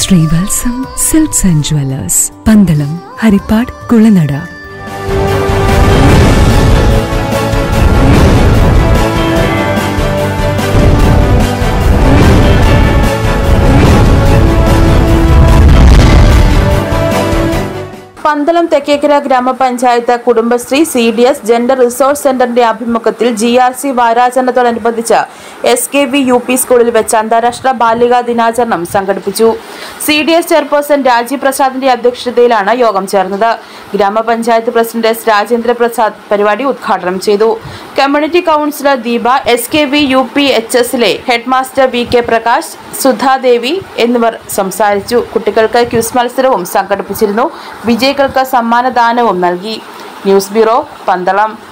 Sreevalsam silks and jewellers Pandalam Harippad Kulanada Pandalam Thekkekara ഗ്രാമപഞ്ചായത്ത് Kudumbashree C D S gender resource സെന്ററിന്റെ ആഭിമുഖ്യത്തിൽ ജി ആർ സി വാരാചരണത്തോടനുബന്ധിച്ച് S K V U P സ്കൂളിൽ വെച്ച് അന്താരാഷ്ട്ര ബാലികാ ദിനാചരണം സംഘടിപ്പിച്ചു C D S chairperson Rajeev പ്രസാദിന്റെ അധ്യക്ഷതയിലാണ് യോഗം ചേർന്നത് ഗ്രാമപഞ്ചായത്ത് പ്രസിഡന്റ് എസ് രാജേന്ദ്ര പ്രസാദ് പരിപാടി ഉദ്ഘാടനം ചെയ്തു community counsellor Deepa S K V U P H എസിലെ headmaster V K Prakash Sudhadevi എന്നിവർ സംസാരിച്ചു കുട്ടികൾക്ക് ക്യൂസ് മത്സരവും സംഘടിപ്പിച്ചിരുന്നു വിജയികൾക്ക് സമ്മാനദാനവും നൽകി ന്യൂസ് ബ്യൂറോ പന്തളം